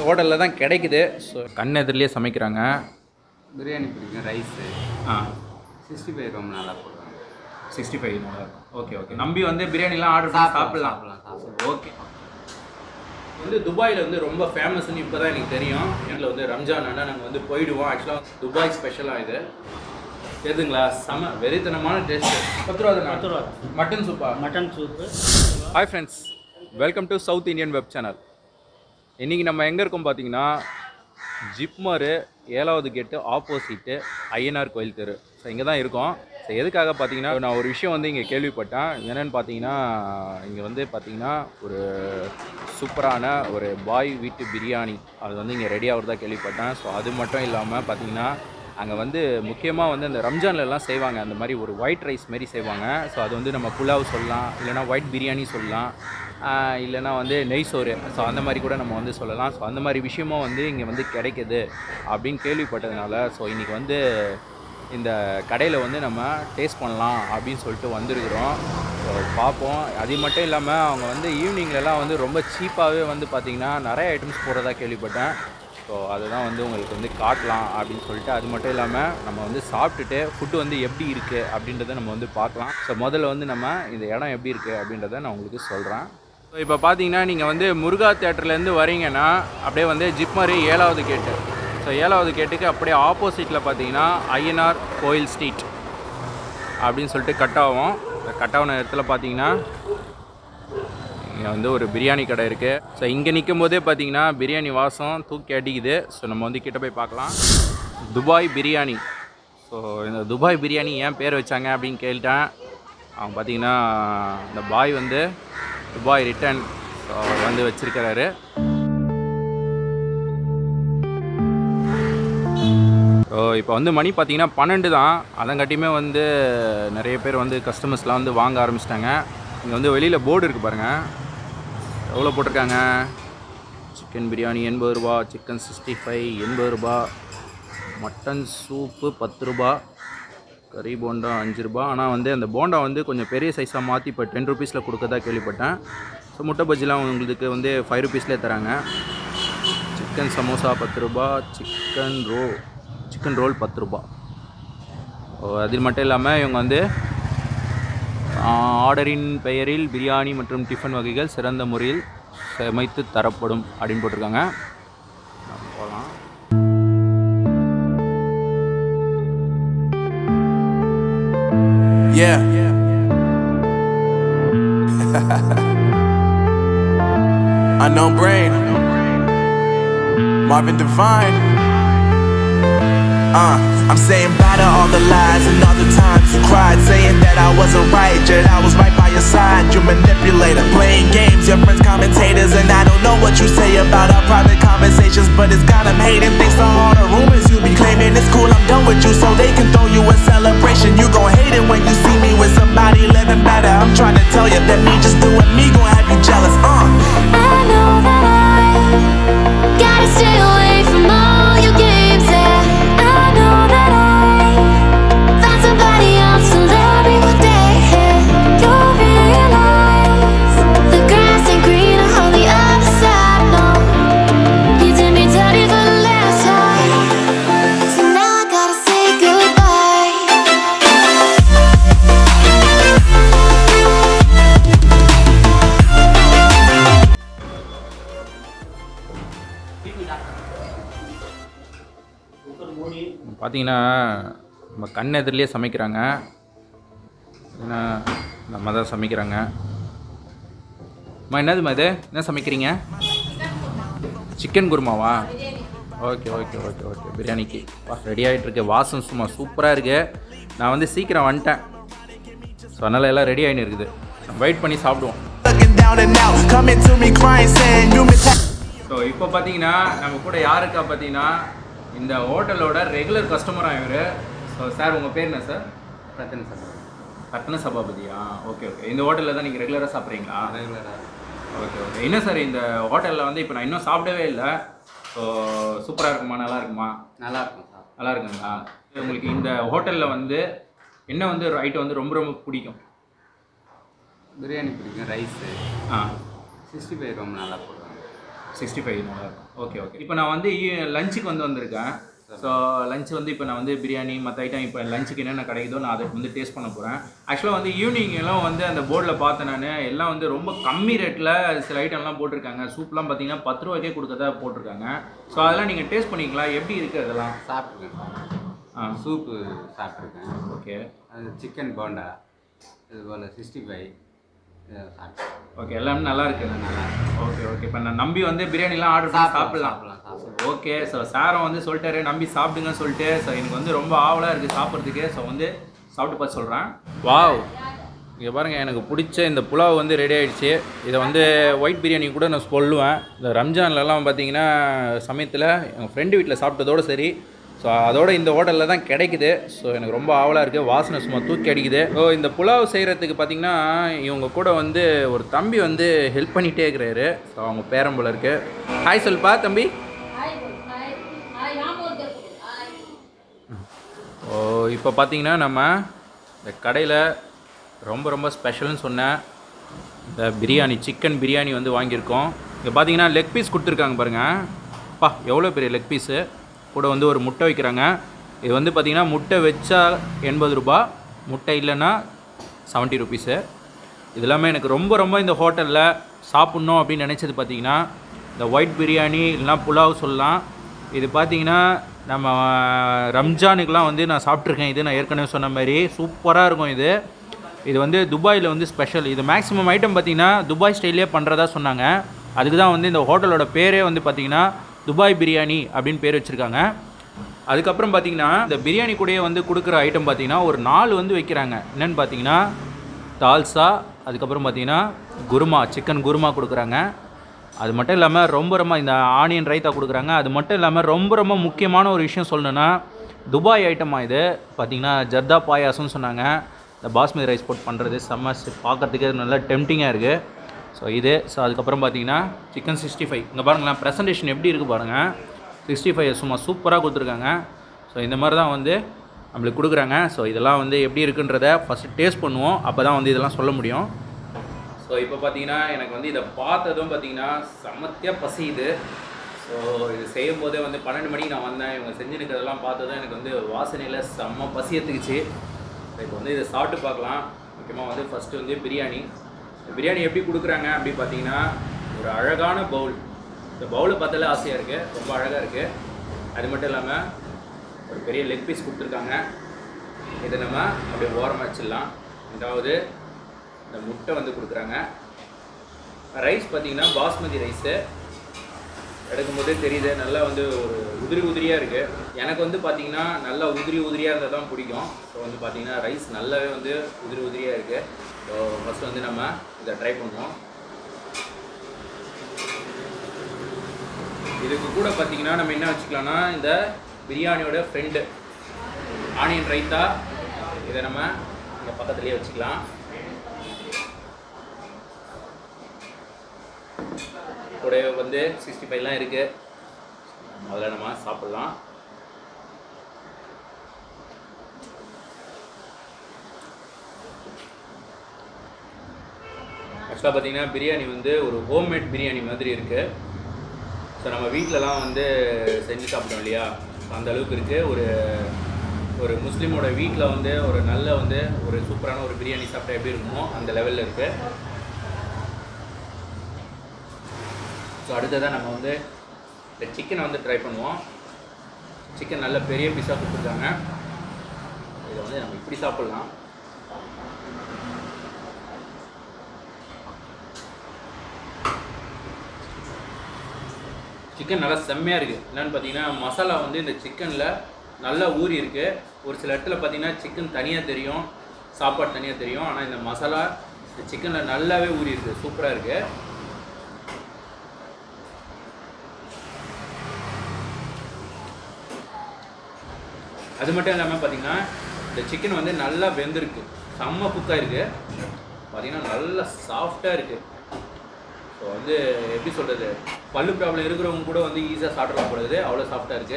ஹோட்டலில் தான் கிடைக்குது ஸோ கண் எதிரிலே சமைக்கிறாங்க பிரியாணி பிடிக்கும் ரைஸு ஆ சிக்ஸ்டி ஃபைவ் ரொம்ப நல்லா போடுவாங்க சிக்ஸ்டி ஃபைவ் ஓகே ஓகே நம்பி வந்து பிரியாணிலாம் ஆர்டர் பண்ணி சாப்பிடலாம் சாப்பிடலாம் சாப்பிடலாம் ஓகே வந்து துபாயில் வந்து ரொம்ப ஃபேமஸ்னு இப்போ தான் எனக்கு தெரியும் எங்களை வந்து ரம்ஜான் ஆனால் நாங்கள் வந்து போயிடுவோம் ஆக்சுவலாக துபாய் ஸ்பெஷலாக இது தெரியுதுங்களா செம வெறித்தனமான டேஸ்ட் பத்து ரூபா பத்து ரூபா மட்டன் சூப்பா mutton soup hi friends welcome to South Indian web channel இன்றைக்கி நம்ம எங்கே இருக்கோம் பார்த்தீங்கன்னா ஜிப்மரு ஏழாவது கேட்டு ஆப்போசிட்டு ஐயனார் கோயில் தெரு ஸோ இங்கே தான் இருக்கோம் ஸோ எதுக்காக பார்த்தீங்கன்னா நான் ஒரு விஷயம் வந்து இங்கே கேள்விப்பட்டேன் என்னென்னு பார்த்தீங்கன்னா இங்கே வந்து பார்த்தீங்கன்னா ஒரு சூப்பரான ஒரு பாய் வீட்டு பிரியாணி அது வந்து இங்கே ரெடி ஆகிறதா கேள்விப்பட்டேன் ஸோ அது மட்டும் இல்லாமல் பார்த்தீங்கன்னா அங்கே வந்து முக்கியமாக வந்து அந்த ரம்ஜான்லலாம் செய்வாங்க அந்த மாதிரி ஒரு ஒயிட் ரைஸ் மாரி செய்வாங்க ஸோ அது வந்து நம்ம புலாவ் சொல்லலாம் இல்லைனா ஒயிட் பிரியாணி சொல்லலாம் ஆஹ் இல்லைனா வந்து நெய் சோறு ஸோ அந்த மாதிரி கூட நம்ம வந்து சொல்லலாம் ஸோ அந்த மாதிரி விஷயமும் வந்து இங்கே வந்து கிடைக்குது அப்படின்னு கேள்விப்பட்டதுனால ஸோ இன்றைக்கி வந்து இந்த கடையில் வந்து நம்ம டேஸ்ட் பண்ணலாம் அப்படின்னு சொல்லிட்டு வந்திருக்கிறோம் ஸோ பார்ப்போம் அது மட்டும் இல்லாமல் அவங்க வந்து ஈவினிங்லலாம் வந்து ரொம்ப சீப்பாகவே வந்து பார்த்திங்கன்னா நிறைய ஐட்டம்ஸ் போடுறதா கேள்விப்பட்டேன் ஸோ அதுதான் வந்து உங்களுக்கு வந்து காட்டலாம் அப்படின்னு சொல்லிட்டு அது மட்டும் இல்லாமல் நம்ம வந்து சாப்பிட்டுட்டு ஃபுட்டு வந்து எப்படி இருக்குது அப்படின்றத நம்ம வந்து பார்க்கலாம் ஸோ முதல்ல வந்து நம்ம இந்த இடம் எப்படி இருக்குது அப்படின்றத நான் உங்களுக்கு சொல்கிறேன் ஸோ இப்போ பார்த்தீங்கன்னா நீங்கள் வந்து முருகா தேட்டர்லேருந்து வரீங்கன்னா அப்படியே வந்து ஜிப்மரி ஏழாவது கேட்டு ஸோ ஏழாவது கேட்டுக்கு அப்படியே ஆப்போசிட்டில் பார்த்தீங்கன்னா ஐயனார் கோயில் ஸ்ட்ரீட் அப்படின்னு சொல்லிட்டு கட் ஆகும் இந்த கட் ஆகின இடத்துல பார்த்தீங்கன்னா இங்கே வந்து ஒரு பிரியாணி கடை இருக்குது ஸோ இங்கே நிற்கும் போதே பார்த்தீங்கன்னா பிரியாணி வாசம் தூக்கி அடிக்குது ஸோ நம்ம வந்து கிட்ட போய் பார்க்கலாம் துபாய் பிரியாணி ஸோ இந்த துபாய் பிரியாணி ஏன் பேர் வச்சாங்க அப்படின்னு கேட்டேன் அவன் பார்த்தீங்கன்னா இந்த பாய் வந்து துபாய் ரிட்டன் ஸோ அவர் வந்து வச்சிருக்கிறாரு ஸோ இப்போ வந்து மணி பார்த்தீங்கன்னா பன்னெண்டு தான் அதங்காட்டியுமே வந்து நிறைய பேர் வந்து கஸ்டமர்ஸ்லாம் வந்து வாங்க ஆரம்பிச்சிட்டாங்க இங்கே வந்து வெளியில் போர்டு இருக்குது பாருங்கள் எவ்வளோ போட்டிருக்காங்க சிக்கன் பிரியாணி எண்பது ரூபா சிக்கன் சிக்ஸ்டி ஃபைவ் எண்பது ரூபா மட்டன் சூப்பு பத்து ரூபா கறி போண்டா அஞ்சு ரூபா ஆனால் வந்து அந்த போண்டா வந்து கொஞ்சம் பெரிய சைஸாக மாற்றி இப்போ டென் ருபீஸில் கொடுக்கறதா கேள்விப்பட்டேன் ஸோ முட்டை பஜ்ஜிலாம் உங்களுக்கு வந்து ஃபைவ் ருபீஸ்லேயே தராங்க சிக்கன் சமோசா பத்து ரூபா சிக்கன் ரோ சிக்கன் ரோல் பத்து ரூபா ஓ, அது மட்டும் இல்லாமல் இவங்க வந்து ஆர்டரின் பெயரில் பிரியாணி மற்றும் டிஃபன் வகைகள் சிறந்த முறையில் சமைத்து தரப்படும் அப்படின்னு போட்டிருக்காங்க நம்ம போகலாம் Yeah. Unknown brain. Marvin Devine. Uh, I'm saying bye to all the lies and all the times you cried, saying that I wasn't right, yet I was right by your side. You manipulator, playing games, your friends commentators, and I don't know what you say about our private conversations, but it's got 'em hating. Thanks to all the rumors you be claiming, it's cool. I'm done with you, so they can throw you a celebration. You gon' hate it when you see me with somebody living better. I'm trying to tell you that me just doing me gon' have you jealous. Uh. I know that I gotta stay away from all your games. Yeah, I know that I found somebody else to love me one day. You'll realize the grass ain't greener on the other side. No, you did me dirty for the last time, so now I gotta say goodbye. பார்த்தீங்கன்னா நம்ம கண் எதிரிலே சமைக்கிறாங்க ஏன்னா நம்ம தான் சமைக்கிறாங்க அம்மா என்னதும்மா இது என்ன சமைக்கிறீங்க சிக்கன் குருமாவா ஓகே ஓகே ஓகே ஓகே பிரியாணிக்கு வா ரெடி ஆகிட்டு இருக்கு வாசம் சும்மா சூப்பராக இருக்கு நான் வந்து சீக்கிரம் வந்துட்டேன் ஸோ அதனால் எல்லாம் ரெடி ஆகின்னு இருக்குது வெயிட் பண்ணி சாப்பிடுவோம் Looking down and out, coming to me crying, saying you miss. So இப்போ பார்த்தீங்கன்னா நம்ம கூட யாருக்கா பார்த்தீங்கன்னா இந்த ஹோட்டலோட ரெகுலர் கஸ்டமராக இவர் ஸோ சார் உங்கள் பேர் என்ன சார் ரத்தன் சார் ரத்ன சபாபதியா ஓகே ஓகே இந்த ஹோட்டலில் தான் நீங்கள் ரெகுலராக சாப்பிட்றீங்களா ரெகுலராக ஓகே ஓகே என்ன சார் இந்த ஹோட்டலில் வந்து இப்போ நான் இன்னும் சாப்பிடவே இல்லை ஸோ சூப்பராக இருக்குமா நல்லா இருக்குமா நல்லா இருக்கும் சார் நல்லா இருக்குங்களா உங்களுக்கு இந்த ஹோட்டலில் வந்து என்ன வந்து ஒரு ஐட்டம் வந்து ரொம்ப ரொம்ப பிடிக்கும் பிரியாணி பிடிக்கும் ரைஸு ஆ சிக்ஸ்டி ஃபைவ் ரொம்ப நல்லா போடுவாங்க சிக்ஸ்டி ஃபைவ் நல்லா இருக்கும் ஓகே ஓகே இப்போ நான் வந்து லஞ்சுக்கு வந்து வந்திருக்கேன் ஸோ லஞ்ச் வந்து இப்போ நான் வந்து பிரியாணி மற்ற ஐட்டம் இப்போ லஞ்சுக்கு என்னென்ன கிடைக்குதோ நான் அதை வந்து டேஸ்ட் பண்ண போகிறேன் ஆக்சுவலாக வந்து ஈவினிங் எல்லாம் வந்து அந்த போர்டில் பார்த்தேன் நான் எல்லாம் வந்து ரொம்ப கம்மி ரேட்டில் சில ஐட்டம்லாம் போட்டிருக்காங்க சூப்லாம் பார்த்தீங்கன்னா பத்து ரூபாய்க்கே கொடுக்கறதா போட்டிருக்காங்க ஸோ அதெல்லாம் நீங்கள் டேஸ்ட் பண்ணிக்கலாம் எப்படி இருக்குது அதெல்லாம் சாப்பிட்ருக்கேன் ஆ சூப்பு சாப்பிட்ருக்கேன் ஓகே அது சிக்கன் போண்டா இதுபோல் சிக்ஸ்டி ஃபைவ் சாப்பிட்டேன் ஓகே எல்லாமே நல்லா இருக்கு ஓகே ஓகே இப்போ நான் நம்பி வந்து பிரியாணிலாம் ஆர்டர் பண்ணி சாப்பிடலாம் சாப்பிடலாம் சாப்பிடலாம் ஓகே ஸோ சாரம் வந்து சொல்லிட்டாரு நம்பி சாப்பிடுங்கன்னு சொல்லிட்டு ஸோ எனக்கு வந்து ரொம்ப ஆவலாக இருக்குது சாப்பிட்றதுக்கு ஸோ வந்து சாப்பிட்டு பார்த்து சொல்கிறேன் வாவ் இங்கே பாருங்கள் எனக்கு பிடிச்ச இந்த புலாவ் வந்து ரெடி ஆயிடுச்சு இதை வந்து ஒயிட் பிரியாணி கூட நான் சொல்லுவேன் இந்த ரம்ஜான்லலாம் பார்த்தீங்கன்னா சமயத்தில் எங்கள் ஃப்ரெண்டு வீட்டில் சாப்பிட்டதோடு சரி ஸோ அதோட இந்த ஹோட்டலில் தான் கிடைக்குது ஸோ எனக்கு ரொம்ப ஆவலாக இருக்குது வாசனை சும்மா தூக்கி அடிக்குது ஸோ இந்த புலாவ் செய்கிறதுக்கு பார்த்தீங்கன்னா இவங்க கூட வந்து ஒரு தம்பி வந்து ஹெல்ப் பண்ணிகிட்டே இருக்கிறாரு ஸோ அவங்க பேரம்புல இருக்கு ஹாய் சொல்பா தம்பி ஓ இப்போ பார்த்தீங்கன்னா நம்ம இந்த கடையில் ரொம்ப ரொம்ப ஸ்பெஷல்னு சொன்னேன் இந்த பிரியாணி சிக்கன் பிரியாணி வந்து வாங்கியிருக்கோம் இங்கே பார்த்தீங்கன்னா லெக் பீஸ் கொடுத்துருக்காங்க பாருங்கள் பா எவ்வளோ பெரிய லெக் பீஸு கூட வந்து ஒரு முட்டை வைக்கிறாங்க இது வந்து பார்த்தீங்கன்னா முட்டை வச்சா எண்பது ரூபா முட்டை இல்லைன்னா செவன்ட்டி ருபீஸு இது எல்லாமே எனக்கு ரொம்ப ரொம்ப இந்த ஹோட்டலில் சாப்பிட்ணும் அப்படின்னு நினச்சது பார்த்தீங்கன்னா இந்த ஒயிட் பிரியாணி இல்லைனா புலாவ் சொல்லலாம் இது பார்த்தீங்கன்னா நம்ம ரம்ஜானுக்கெலாம் வந்து நான் சாப்பிட்ருக்கேன் இது நான் ஏற்கனவே சொன்ன மாதிரி சூப்பராக இருக்கும் இது இது வந்து துபாயில் வந்து ஸ்பெஷல் இது மேக்ஸிமம் ஐட்டம் பார்த்தீங்கன்னா துபாய் ஸ்டைல்லே பண்ணுறதா சொன்னாங்க அதுக்கு தான் வந்து இந்த ஹோட்டலோட பேரே வந்து பார்த்தீங்கன்னா துபாய் பிரியாணி அப்படின்னு பேர் வச்சுருக்காங்க அதுக்கப்புறம் பார்த்தீங்கன்னா இந்த பிரியாணி கூடயே வந்து கொடுக்குற ஐட்டம் பார்த்தீங்கன்னா ஒரு நாலு வந்து வைக்கிறாங்க என்னென்னு பார்த்தீங்கன்னா தால்சா அதுக்கப்புறம் பார்த்தீங்கன்னா குருமா சிக்கன் குருமா கொடுக்குறாங்க அது மட்டும் இல்லாமல் ரொம்ப ரொம்ப இந்த ஆனியன் ரைத்தா கொடுக்குறாங்க அது மட்டும் இல்லாமல் ரொம்ப ரொம்ப முக்கியமான ஒரு விஷயம் சொல்லணுன்னா துபாய் ஐட்டமா இது பார்த்தீங்கன்னா ஜர்தா பாயாசம்னு சொன்னாங்க இந்த பாஸ்மதி ரைஸ் போட்டு பண்ணுறது செம்ம சி- பார்க்கறதுக்கே நல்லா டெம்டிங்காக இருக்குது ஸோ இது ஸோ அதுக்கப்புறம் பார்த்தீங்கன்னா சிக்கன் சிக்ஸ்டி ஃபைவ் இங்கே பாருங்களேன் ப்ரெசன்டேஷன் எப்படி இருக்குது பாருங்கள் சிக்ஸ்டி ஃபைவ் சும்மா சூப்பராக கொடுத்துருக்காங்க ஸோ இந்த மாதிரி தான் வந்து நம்மளுக்கு கொடுக்குறாங்க ஸோ இதெல்லாம் வந்து எப்படி இருக்குன்றத ஃபஸ்ட்டு டேஸ்ட் பண்ணுவோம் அப்போ தான் வந்து இதெல்லாம் சொல்ல முடியும் ஸோ இப்போ பார்த்தீங்கன்னா எனக்கு வந்து இதை பார்த்ததும் பார்த்தீங்கன்னா செமத்தியாக பசியுது ஸோ இது செய்யும் போதே வந்து பன்னெண்டு மணிக்கு நான் வந்தேன் இவங்க செஞ்சுருக்கிறதெல்லாம் பார்த்ததும் எனக்கு வந்து வாசனையில் செம்ம பசி எடுத்துக்கிச்சு இப்போ வந்து இதை சாப்பிட்டு பார்க்கலாம் முக்கியமாக வந்து ஃபஸ்ட்டு வந்து பிரியாணி இந்த பிரியாணி எப்படி கொடுக்குறாங்க அப்படி பார்த்தீங்கன்னா ஒரு அழகான பவுல் இந்த பவுலை பார்த்தாலே ஆசையாக இருக்குது ரொம்ப அழகாக இருக்குது அது மட்டும் இல்லாமல் ஒரு பெரிய லெக் பீஸ் கொடுத்துருக்காங்க இதை நம்ம அப்படியே ஓரமாக வச்சிடலாம் ரெண்டாவது இந்த முட்டை வந்து கொடுக்குறாங்க ரைஸ் பார்த்தீங்கன்னா பாஸ்மதி ரைஸு எடுக்கும்போதே தெரியுது நல்லா வந்து ஒரு உதிரி உதிரியாக இருக்குது எனக்கு வந்து பார்த்தீங்கன்னா நல்லா உதிரி உதிரியாக இருந்தால் தான் பிடிக்கும் ஸோ வந்து பார்த்தீங்கன்னா ரைஸ் நல்லாவே வந்து உதிரி உதிரியாக இருக்குது ஸோ ஃபஸ்ட்டு வந்து நம்ம இதை ட்ரை பண்ணுவோம் இதுக்கு கூட பார்த்தீங்கன்னா நம்ம என்ன வச்சுக்கலாம்னா இந்த பிரியாணியோட ஃப்ரெண்டு ஆனியன் ரைத்தா இதை நம்ம இங்கே பக்கத்துலேயே வச்சுக்கலாம் கூட வந்து சிக்ஸ்டி ஃபைவ்லாம் இருக்குது அதில் நம்ம சாப்பிட்லாம் ஆக்சுவலாக பார்த்தீங்கன்னா பிரியாணி வந்து ஒரு ஹோம்மேட் பிரியாணி மாதிரி இருக்குது ஸோ நம்ம வீட்டிலலாம் வந்து செஞ்சு சாப்பிட்டோம் இல்லையா அந்த அளவுக்கு இருக்குது ஒரு ஒரு முஸ்லீமோட வீட்டில் வந்து ஒரு நல்ல வந்து ஒரு சூப்பரான ஒரு பிரியாணி சாப்பிட்டா எப்படி இருக்குமோ அந்த லெவலில் இருக்குது ஸோ அடுத்ததாக நம்ம வந்து இந்த சிக்கனை வந்து ட்ரை பண்ணுவோம் சிக்கன் நல்ல பெரிய பீஸாக கொடுத்துருக்காங்க இதை வந்து நம்ம இப்படி சாப்பிட்லாம் சிக்கன் நல்லா செம்மையாக இருக்குது என்னென்னு பார்த்தீங்கன்னா மசாலா வந்து இந்த சிக்கனில் நல்லா ஊறி இருக்குது ஒரு சில இடத்துல பார்த்தீங்கன்னா சிக்கன் தனியாக தெரியும் சாப்பாடு தனியாக தெரியும் ஆனால் இந்த மசாலா இந்த சிக்கனில் நல்லாவே ஊறி இருக்குது சூப்பராக இருக்குது அது மட்டும் இல்லாமல் பார்த்தீங்கன்னா இந்த சிக்கன் வந்து நல்லா வெந்திருக்கு செம்ம குக்காக இருக்குது பார்த்தீங்கன்னா நல்லா சாஃப்டாக இருக்குது ஸோ வந்து எப்படி சொல்கிறது பல்லு ப்ராப்ளம் இருக்கிறவங்க கூட வந்து ஈஸியாக சாப்பிடலாம் போடுது அவ்வளோ சாஃப்டாக இருக்குது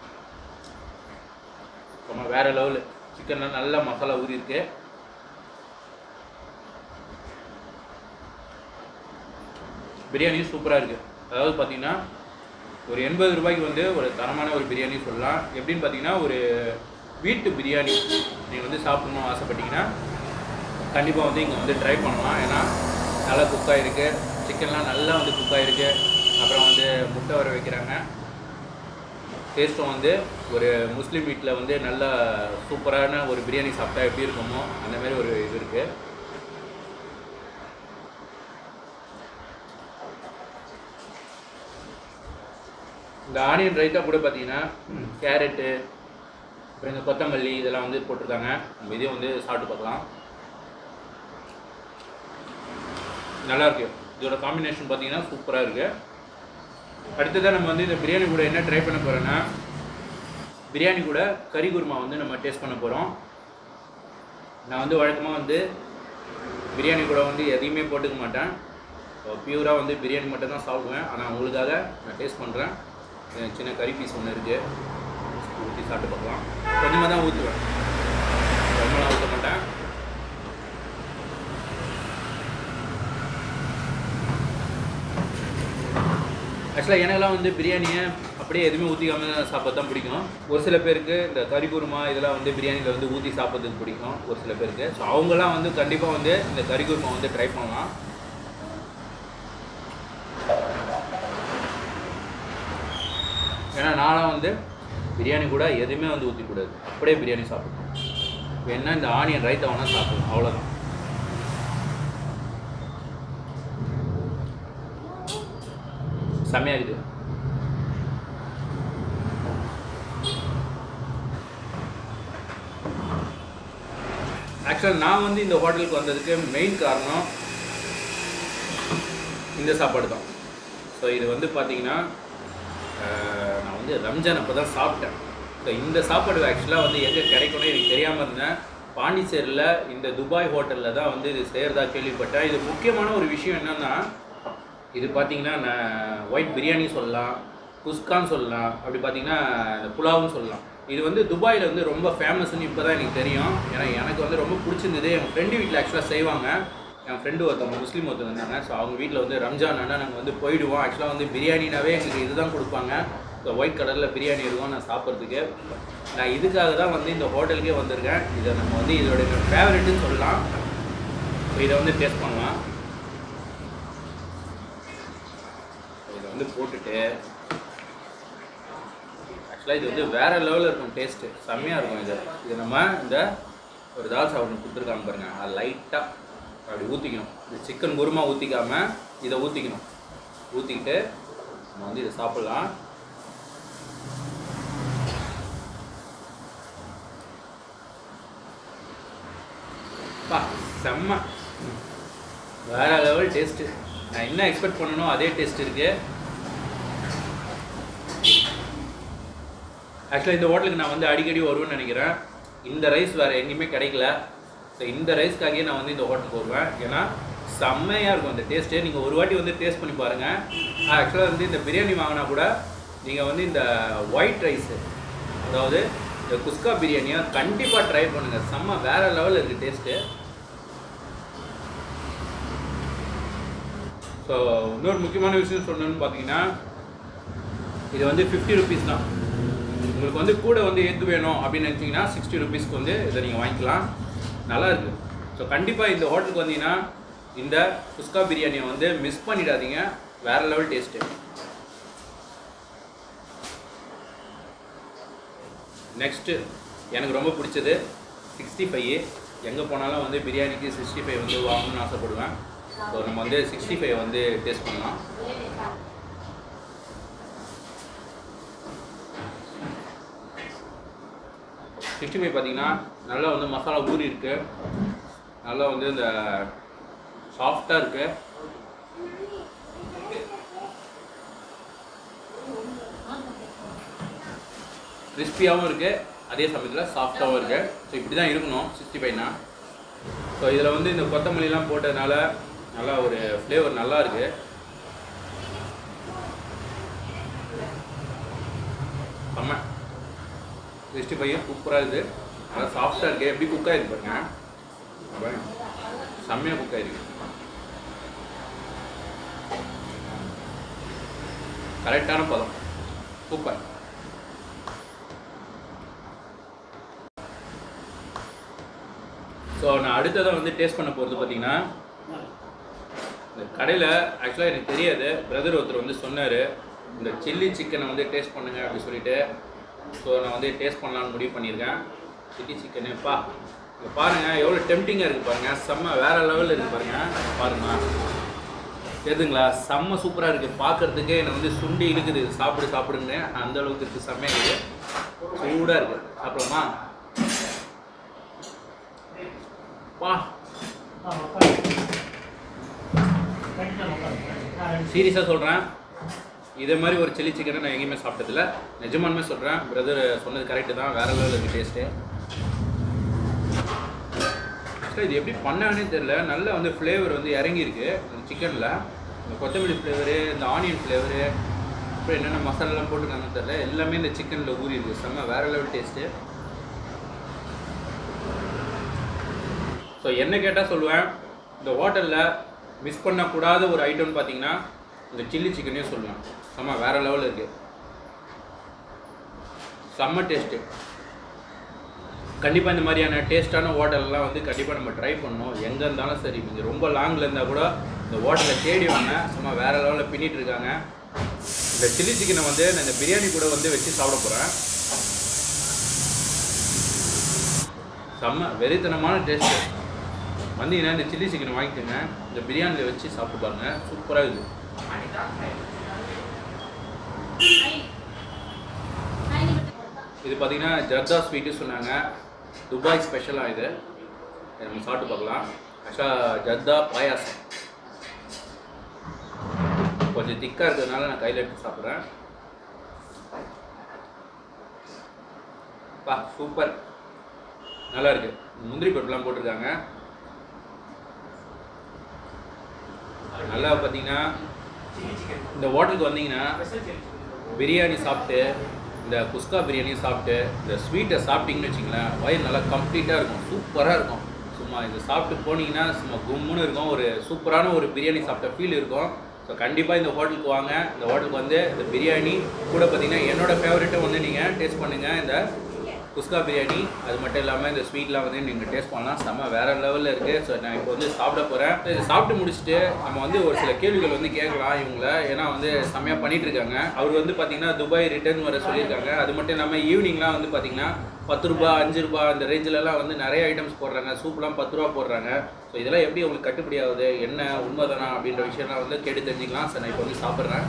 ரொம்ப வேறு லெவலு சிக்கன்லாம் நல்லா மசாலா ஊறி இருக்கு பிரியாணியும் சூப்பராக இருக்குது அதாவது பார்த்தீங்கன்னா ஒரு எண்பது ரூபாய்க்கு வந்து ஒரு தரமான ஒரு பிரியாணி சொல்லலாம் எப்படின்னு பார்த்தீங்கன்னா ஒரு வீட்டு பிரியாணி நீங்கள் வந்து சாப்பிடணும்னு ஆசைப்பட்டீங்கன்னா கண்டிப்பாக வந்து இங்கே வந்து ட்ரை பண்ணலாம் ஏன்னா நல்லா குக் ஆகிருக்கு சிக்கன்லாம் நல்லா வந்து குக் ஆகிருக்கு அப்புறம் வந்து முட்டை வர வைக்கிறாங்க டேஸ்ட்டும் வந்து ஒரு முஸ்லீம் வீட்டில் வந்து நல்ல சூப்பரான ஒரு பிரியாணி சாப்பிட்டா எப்படி இருக்குமோ அந்த மாதிரி ஒரு இது இருக்குது இந்த ஆனியன் ரைத்தா கூட பார்த்தீங்கன்னா கேரட்டு அப்புறம் இந்த கொத்தமல்லி இதெல்லாம் வந்து போட்டிருக்காங்க நம்ம இதையும் வந்து சாப்பிட்டு பார்க்கலாம் நல்லா இருக்கு இதோட காம்பினேஷன் பார்த்தீங்கன்னா சூப்பராக இருக்கு அடுத்ததாக நம்ம வந்து இந்த பிரியாணி கூட என்ன ட்ரை பண்ண போகிறோன்னா பிரியாணி கூட கறி குருமா வந்து நம்ம டேஸ்ட் பண்ண போகிறோம் நான் வந்து வழக்கமாக வந்து பிரியாணி கூட வந்து எதையுமே போட்டுக்க மாட்டேன் பியூராக வந்து பிரியாணி மட்டும் தான் சாப்பிடுவேன் ஆனால் உங்களுக்காக நான் டேஸ்ட் பண்ணுறேன் சின்ன கறி பீஸ் ஒன்று இருக்குது ஊற்றி சாப்பிட்டு பார்க்கலாம் கொஞ்சமாக தான் ஊற்றுவேன் ரொம்பலாம் ஊற்ற மாட்டேன் ஆக்சுவலாக எனக்கெல்லாம் வந்து பிரியாணியை அப்படியே எதுவுமே ஊற்றிக்காம சாப்பிட தான் பிடிக்கும் ஒரு சில பேருக்கு இந்த கறி குருமா இதெல்லாம் வந்து பிரியாணியில் வந்து ஊற்றி சாப்பிட்றதுக்கு பிடிக்கும் ஒரு சில பேருக்கு ஸோ அவங்கெல்லாம் வந்து கண்டிப்பாக வந்து இந்த கறி குருமா வந்து ட்ரை பண்ணலாம் ஏன்னா நான்லாம் வந்து பிரியாணி கூட எதுவுமே வந்து ஊற்றிக்கூடாது அப்படியே பிரியாணி சாப்பிடணும் வேணா இந்த ஆனியன் ரைத்தா வேணால் சாப்பிடணும் அவ்வளோதான் செம்மையாக இருக்குது ஆக்சுவலாக நான் வந்து இந்த ஹோட்டலுக்கு வந்ததுக்கு மெயின் காரணம் இந்த சாப்பாடு தான் ஸோ இது வந்து பார்த்தீங்கன்னா ஆஹ், நான் வந்து ரம்ஜான் அப்போ தான் சாப்பிட்டேன் ஸோ இந்த சாப்பாடு ஆக்சுவலாக வந்து எங்கே கிடைக்கும்னு எனக்கு தெரியாமல் இருந்தேன் பாண்டிச்சேரியில் இந்த துபாய் ஹோட்டலில் தான் வந்து இது செய்கிறதா கேள்விப்பட்டேன் இது முக்கியமான ஒரு விஷயம் என்னென்னா இது பார்த்தீங்கன்னா நான் ஒயிட் பிரியாணி சொல்லலாம் குஸ்கான்னு சொல்லலாம் அப்படி பார்த்தீங்கன்னா இந்த புலாவும் சொல்லலாம் இது வந்து துபாயில் வந்து ரொம்ப ஃபேமஸ்னு இப்போ தான் எனக்கு தெரியும் ஏன்னா எனக்கு வந்து ரொம்ப பிடிச்சிருந்தது என் ஃப்ரெண்டு வீட்டில் ஆக்சுவலாக செய்வாங்க என் ஃப்ரெண்டு ஒருத்தவங்க முஸ்லீம் ஒருத்தவங்க இருந்தாங்க ஸோ அவங்க வீட்டில் வந்து ரம்ஜான் ஆனால் நாங்கள் வந்து போயிடுவோம் ஆக்சுவலாக வந்து பிரியாணினாவே எங்களுக்கு இதுதான் கொடுப்பாங்க இந்த ஒயிட் கலரில் பிரியாணி இருக்கும் நான் சாப்பிட்றதுக்கு நான் இதுக்காக தான் வந்து இந்த ஹோட்டலுக்கே வந்திருக்கேன் இதை நம்ம வந்து இதோட ஃபேவரெட்டுன்னு சொல்லலாம் ஸோ இதை வந்து டேஸ்ட் பண்ணலாம் இதை வந்து போட்டுட்டு ஆக்சுவலாக இது வந்து வேற லெவலில் இருக்கும் டேஸ்ட்டு செம்மையாக இருக்கும் இது இது நம்ம இந்த ஒரு தால் சாப்பிட்டு கொடுத்துருக்காங்க பாருங்க அது லைட்டாக அப்படி ஊற்றிக்கணும் இந்த சிக்கன் குருமா ஊற்றிக்காம இதை ஊற்றிக்கணும் ஊற்றிக்கிட்டு நம்ம வந்து இதை சாப்பிட்லாம் பா செம்ம வேற லெவல் டேஸ்ட்டு நான் என்ன எக்ஸ்பெக்ட் பண்ணனோ அதே டேஸ்ட் இருக்கு ஆக்சுவலாக இந்த ஹோட்டலுக்கு நான் வந்து அடிக்கடி வருவேன்னு நினைக்கிறேன் இந்த ரைஸ் வேறு எங்கேயுமே கிடைக்கல ஸோ இந்த ரைஸ்க்காகவே நான் வந்து இந்த ஹோட்டலுக்கு வருவேன் ஏன்னா செம்மையாக இருக்கும் அந்த டேஸ்ட்டு நீங்கள் ஒரு வாட்டி வந்து டேஸ்ட் பண்ணி பாருங்கள் ஆக்சுவலாக வந்து இந்த பிரியாணி வாங்கினா கூட நீங்கள் வந்து இந்த ஒயிட் ரைஸு அதாவது இந்த குஸ்கா பிரியாணியை கண்டிப்பாக ட்ரை பண்ணுங்கள் செம்ம வேறு லெவலில் இருக்குது டேஸ்ட்டு ஸோ இன்னொரு முக்கியமான விஷயம் சொல்லணும்னு பார்த்தீங்கன்னா இது வந்து ஃபிஃப்டி ருபீஸ் தான் உங்களுக்கு வந்து கூட வந்து எது வேணும் அப்படின்னு நினச்சிங்கன்னா சிக்ஸ்டி ருபீஸ்க்கு வந்து இதை நீங்கள் வாங்கிக்கலாம் நல்லா இருக்கு ஸோ கண்டிப்பாக இந்த ஹோட்டலுக்கு வந்தீங்கன்னா இந்த குஸ்கா பிரியாணியை வந்து மிஸ் பண்ணிடாதீங்க வேறு லெவல் டேஸ்ட்டு நெக்ஸ்ட்டு எனக்கு ரொம்ப பிடிச்சது சிக்ஸ்டி ஃபைவ் எங்கே போனாலும் வந்து பிரியாணிக்கு சிக்ஸ்டி ஃபைவ் வந்து வாங்கணும்னு ஆசைப்படுவேன் ஸோ நம்ம வந்து சிக்ஸ்டி ஃபைவ் வந்து டேஸ்ட் பண்ணலாம் சிக்ஸ்டி ஃபைவ் பார்த்தீங்கன்னா நல்லா வந்து மசாலா ஊறி இருக்கு நல்லா வந்து இந்த சாஃப்டாக இருக்கு கிறிஸ்பியாகவும் இருக்கு அதே சமயத்தில் சாஃப்டாகவும் இருக்கு ஸோ இப்படி தான் இருக்கணும் சிக்ஸ்டி ஃபைவ்னா ஸோ இதில் வந்து இந்த கொத்தமல்லிலாம் போட்டதுனால நல்லா ஒரு ஃப்ளேவர் நல்லா இருக்கு செம்ம சிக்ஸ்டி ஃபைவ் சூப்பராக இருக்குது நல்லா சாஃப்டாக இருக்குது எப்படி குக் ஆகிருக்கு பாருங்க பாருங்க. செம்மையாக குக் ஆகிருக்கு கரெக்டான பதம் சூப்பர் ஸோ நான் அடுத்ததாக வந்து டேஸ்ட் பண்ண போகிறது பார்த்தீங்கன்னா இந்த கடையில் ஆக்சுவலாக எனக்கு தெரியாது பிரதர் ஒருத்தர் வந்து சொன்னார் இந்த சில்லி சிக்கனை வந்து டேஸ்ட் பண்ணுங்க அப்படி சொல்லிட்டு ஸோ நான் வந்து டேஸ்ட் பண்ணலாம்னு முடிவு பண்ணியிருக்கேன் சில்லி சிக்கனு பா இங்கே பாருங்கள் எவ்வளோ டெம்டிங்காக இருக்குது பாருங்கள் செம்ம வேறு லெவலில் இருக்குது பாருங்கள் பாருங்க எதுங்களா செம்ம சூப்பராக இருக்குது பார்க்கறதுக்கே எனக்கு வந்து சுண்டி இருக்குது சாப்பிடு சாப்பிடுங்க அந்த அளவுக்கு இருக்குது செம்மையாக இருக்குது சூடாக இருக்குது சாப்பிடலாமா வா சீரியஸாக சொல்கிறேன் இதே மாதிரி ஒரு சில்லி சிக்கனை நான் எங்கேயுமே சாப்பிட்டதில்ல நிஜமானுமே சொல்கிறேன் பிரதர் சொன்னது கரெக்டு தான் வேறு லெவலில் இருக்குது டேஸ்ட்டு ஆக்சுவலாக இது எப்படி பண்ணானே தெரில நல்ல வந்து ஃப்ளேவர் வந்து இறங்கியிருக்கு இந்த சிக்கனில் இந்த கொத்தமல்லி ஃப்ளேவரு இந்த ஆனியன் ஃப்ளேவரு அப்புறம் என்னென்ன மசாலாலாம் போட்டுருக்காங்கன்னு தெரில எல்லாமே இந்த சிக்கனில் ஊறி இருக்குது செம்ம வேறு லெவல் டேஸ்ட்டு ஸோ என்ன கேட்டால் சொல்லுவேன் இந்த ஹோட்டலில் மிஸ் பண்ணக்கூடாத ஒரு ஐட்டம்னு பார்த்தீங்கன்னா இந்த சில்லி சிக்கனே சொல்லுவேன் செம்ம வேறு லெவலில் இருக்குது செம்ம டேஸ்ட்டு கண்டிப்பாக இந்த மாதிரியான டேஸ்ட்டான ஹோட்டல்லாம் வந்து கண்டிப்பாக நம்ம ட்ரை பண்ணணும் எங்கே இருந்தாலும் சரி நீங்கள் ரொம்ப லாங்கில் இருந்தால் கூட இந்த ஹோட்டலை தேடி வாங்க சும்மா வேறு லெவலில் பின்னிட்டு இருக்காங்க இந்த சில்லி சிக்கனை வந்து நான் இந்த பிரியாணி கூட வந்து வச்சு சாப்பிட போகிறேன் செம்ம வெறித்தனமான டேஸ்ட்டு வந்தீங்கன்னா இந்த சில்லி சிக்கனை வாங்கிக்கோங்க இந்த பிரியாணியில் வச்சு சாப்பிட்டு பாருங்க சூப்பராக இருக்குது இது பார்த்தீங்கன்னா ஜர்தா ஸ்வீட்டு சொன்னாங்க துபாய் ஸ்பெஷலாக இது இதை நம்ம சாப்பிட்டு பார்க்கலாம் ஆக்சுவலாக ஜர்தா பாயாசம் கொஞ்சம் திக்காக இருக்கிறதுனால நான் கையில் எடுத்து சாப்பிட்றேன் பா சூப்பர் நல்லா இருக்கு முந்திரி பருப்புலாம் போட்டிருக்காங்க நல்லா பார்த்தீங்கன்னா இந்த ஹோட்டலுக்கு வந்தீங்கன்னா பிரியாணி சாப்பிட்டு இந்த குஸ்கா பிரியாணியும் சாப்பிட்டு இந்த ஸ்வீட்டை சாப்பிட்டீங்கன்னு வச்சிங்களேன் வயிறு நல்லா கம்ப்ளீட்டாக இருக்கும் சூப்பராக இருக்கும் சும்மா இதை சாப்பிட்டு போனீங்கன்னா சும்மா கும்முன்னு இருக்கும் ஒரு சூப்பரான ஒரு பிரியாணி சாப்பிட்ட ஃபீல் இருக்கும் ஸோ கண்டிப்பாக இந்த ஹோட்டலுக்கு வாங்க இந்த ஹோட்டலுக்கு வந்து இந்த பிரியாணி கூட பார்த்தீங்கன்னா என்னோட ஃபேவரெட்டும் வந்து நீங்கள் டேஸ்ட் பண்ணுங்கள் இந்த குஸ்கா பிரியாணி அது மட்டும் இல்லாமல் இந்த ஸ்வீட்லாம் வந்து நீங்கள் டேஸ்ட் பண்ணலாம் செம்ம வேற லெவலில் இருக்குது ஸோ நான் இப்போ வந்து சாப்பிட போகிறேன் இது சாப்பிட்டு முடிச்சுட்டு நம்ம வந்து ஒரு சில கேள்விகள் வந்து கேட்கலாம் இவங்கள ஏன்னா வந்து செம்மையாக பண்ணிட்டு இருக்காங்க அவர் வந்து பார்த்தீங்கன்னா துபாய் ரிட்டர்ன் வர சொல்லியிருக்காங்க அது மட்டும் இல்லாமல் ஈவினிங்லாம் வந்து பார்த்தீங்கன்னா பத்து ரூபா அஞ்சு ரூபா அந்த ரேஞ்சிலலாம் வந்து நிறைய ஐட்டம்ஸ் போடுறாங்க சூப்லாம் பத்து ரூபா போடுறாங்க ஸோ இதெல்லாம் எப்படி உங்களுக்கு கட்டுப்படி ஆகுது என்ன உண்மைதானா அப்படின்ற விஷயம்லாம் வந்து கேட்டு தெரிஞ்சுக்கலாம் சார் நான் இப்போ வந்து சாப்பிட்றேன்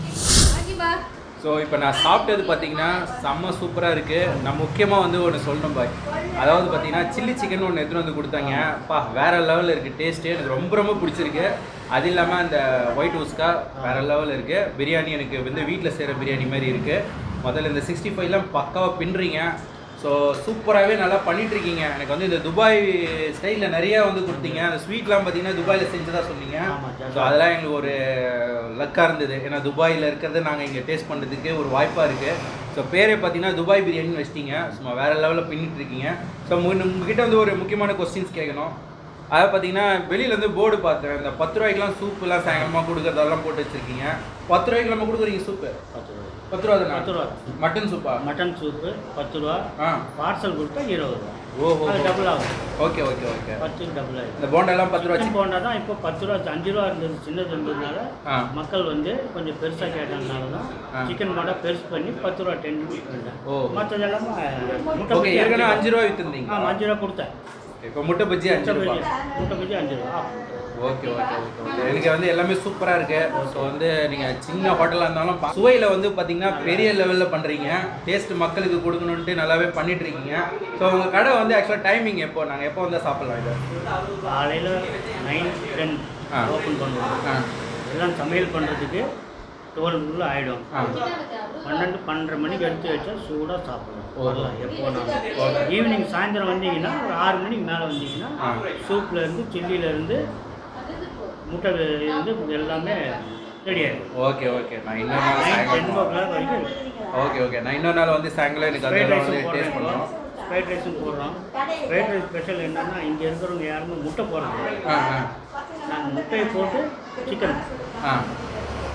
ஸோ இப்போ நான் சாப்பிட்டது பார்த்தீங்கன்னா செம்ம சூப்பராக இருக்குது நான் முக்கியமாக வந்து ஒன்று சொல்லணும் பாய் அதாவது பார்த்தீங்கன்னா சில்லி சிக்கன் ஒன்று எடுத்துகிட்டு வந்து கொடுத்தாங்க பா வேறு லெவலில் இருக்குது டேஸ்ட்டு எனக்கு ரொம்ப ரொம்ப பிடிச்சிருக்கு அது இல்லாமல் அந்த ஒயிட் உஸ்கா வேறு லெவலில் இருக்குது பிரியாணி எனக்கு வந்து வீட்டில் செய்கிற பிரியாணி மாதிரி இருக்குது முதல்ல இந்த சிக்ஸ்டி ஃபைவ்லாம் பக்காவாக பின்னுறீங்க ஸோ சூப்பராகவே நல்லா பண்ணிட்டு இருக்கீங்க எனக்கு வந்து இந்த துபாய் ஸ்டைலில் நிறையா வந்து கொடுத்தீங்க அந்த ஸ்வீட்லாம் பார்த்தீங்கன்னா துபாயில் செஞ்சதா சொன்னீங்க ஸோ அதெல்லாம் எங்களுக்கு ஒரு லக்காக இருந்தது ஏன்னா துபாயில் இருக்கிறத நாங்கள் இங்கே டேஸ்ட் பண்ணுறதுக்கு ஒரு வாய்ப்பாக இருக்குது ஸோ பேரே பார்த்தீங்கன்னா துபாய் பிரியாணின்னு வச்சிட்டீங்க சும்மா வேறு லெவலில் பின்னிட்டு இருக்கீங்க ஸோ உங்ககிட்ட வந்து ஒரு முக்கியமான கொஸ்டின்ஸ் கேட்கணும் அதை பார்த்தீங்கன்னா வெளியிலேருந்து போர்டு பார்த்தேன் இந்த பத்து ரூபாய்க்குலாம் சூப்புலாம் சாயங்காலமாக கொடுக்குறதெல்லாம் போட்டு வச்சுருக்கீங்க பத்து ரூபாய்க்கு நம்ம கொடுக்குறீங்க சூப்பு பத்து ரூபா பத்து ரூபா தானே பத்து ரூபா மட்டன் சூப்பா மட்டன் சூப்பு பத்து ரூபா ஆ பார்சல் கொடுத்தா இருபது ரூபா ஓஹோ அது டபுள் ஆகும் ஓகே ஓகே ஓகே பத்து டபுள் ஆகும் இந்த போண்டெல்லாம் பத்து ரூபா சிக்கன் போண்டா தான் இப்போ பத்து ரூபா அஞ்சு ரூபா இருந்தது சின்னது இருந்ததுனால ஆ. மக்கள் வந்து கொஞ்சம் பெருசாக கேட்டதுனால தான் ஆ. சிக்கன் போண்டா பெருசு பண்ணி பத்து ரூபா டென் ருபீஸ் பண்ணிட்டேன் ஓ. மற்றதெல்லாம் முட்டை ஓகே பஜ்ஜி ஏற்கனவே அஞ்சு அஞ்சு ரூபா ரூபா விற்றுருந்தீங்க ஆ அஞ்சு ரூபா கொடுத்தேன் இப்போ முட்டை பஜ்ஜி அஞ்சு முட்டை ரூபா பஜ்ஜி முட்டை பஜ்ஜி அஞ்சு ரூபா ஓகே ஓகே ஓகே ஓகே எனக்கு வந்து எல்லாமே சூப்பராக இருக்கு ஸோ வந்து நீங்கள் சின்ன ஹோட்டலாக இருந்தாலும் பா- சுவையில் வந்து பார்த்தீங்கன்னா பெரிய லெவலில் பண்ணுறீங்க டேஸ்ட் மக்களுக்கு கொடுக்கணுன்ட்டு நல்லாவே பண்ணிட்டு இருக்கீங்க ஸோ உங்கள் கடை வந்து ஆக்சுவலாக டைமிங் எப்போ நாங்கள் எப்போ வந்தால் சாப்பிட்லாம் இது காலையில் நைன் டென் ஆ. ஓப்பன் பண்ணுவோம் ஆ எல்லாம் சமையல் பண்ணுறதுக்கு டுவெல்க்குள்ளே ஆகிடும் ஆ பன்னெண்டு பன்னெண்டரை மணிக்கு எடுத்து வச்சா சூடாக சாப்பிடலாம் ஓ. வரலாம் எப்போ வேணாலும் ஈவினிங் சாயந்தரம் வந்தீங்கன்னா ஒரு ஆறு மணிக்கு மேலே வந்தீங்கன்னா ஆ. சூப்ல இருந்து சில்லியில இருந்து முட்டை இருந்து எல்லாமே ரெடி ஆகிடும் ஓகே ஓகே நான் இன்னொரு நாள் நைன் டென் ஓ சாயங்காலம் கிளாக் வரைக்கும் இருக்கும். ஓகே ஓகே நான் இன்னொரு நாள் வந்து சாயங்காலம் எனக்கு ஃப்ரைட் அதெல்லாம் வந்து ரைஸும் டேஸ்ட் போடுறோம் பண்ணணும் ஃப்ரைட் ரைஸும் போடுறோம் ஃப்ரைட் ரைஸ் ஸ்பெஷல் என்னன்னா இங்கே இருக்கிறவங்க யாருமே முட்டை போடுறது ஆ ஆ நாங்கள் முட்டையை போட்டு சிக்கன் ஆ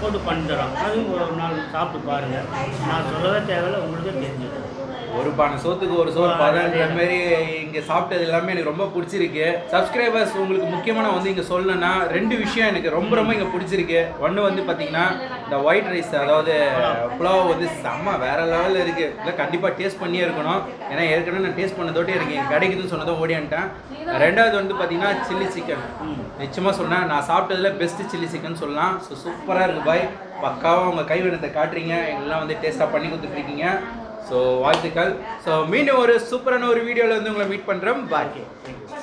போட்டு பண்ணி தரோம் அதுவும் ஒரு நாள் சாப்பிட்டு பாருங்கள் நான் சொல்லவே தேவையில்ல உங்களுக்கே தெரிஞ்சுது ஒரு பானை சோத்துக்கு ஒரு சோறு பதன்ற மாதிரி இங்கே சாப்பிட்டது எல்லாமே எனக்கு ரொம்ப பிடிச்சிருக்கு சப்ஸ்கிரைபர்ஸ் உங்களுக்கு முக்கியமாக நான் வந்து இங்கே சொல்லணும்னா ரெண்டு விஷயம் எனக்கு ரொம்ப ரொம்ப இங்கே பிடிச்சிருக்கு ஒன்று வந்து பார்த்தீங்கன்னா இந்த ஒயிட் ரைஸ் அதாவது புலாவ் வந்து செம்ம வேற லெவலில் இருக்குது இல்லை கண்டிப்பாக டேஸ்ட் பண்ணியே இருக்கணும் ஏன்னா ஏற்கனவே நான் டேஸ்ட் பண்ணதோட்டே எனக்கு இங்க கிடைக்குதுன்னு சொன்னதும் ஓடியான்ட்டேன் ரெண்டாவது வந்து பார்த்தீங்கன்னா சில்லி சிக்கன் நிச்சயமாக சொன்னேன் நான் சாப்பிட்டதுல பெஸ்ட் சில்லி சிக்கன் சொல்லலாம் ஸோ சூப்பராக இருக்குது பாய் பக்காவாக உங்கள் கைவினத்தை காட்டுறீங்க எல்லாம் வந்து டேஸ்ட்டாக பண்ணி கொடுத்துட்ருக்கீங்க ஸோ வாழ்த்துக்கள் ஸோ மீண்டும் ஒரு சூப்பரான ஒரு வீடியோவில் வந்து உங்களை மீட் பண்ணுறேன் பாய் ஓகே தேங்க்யூ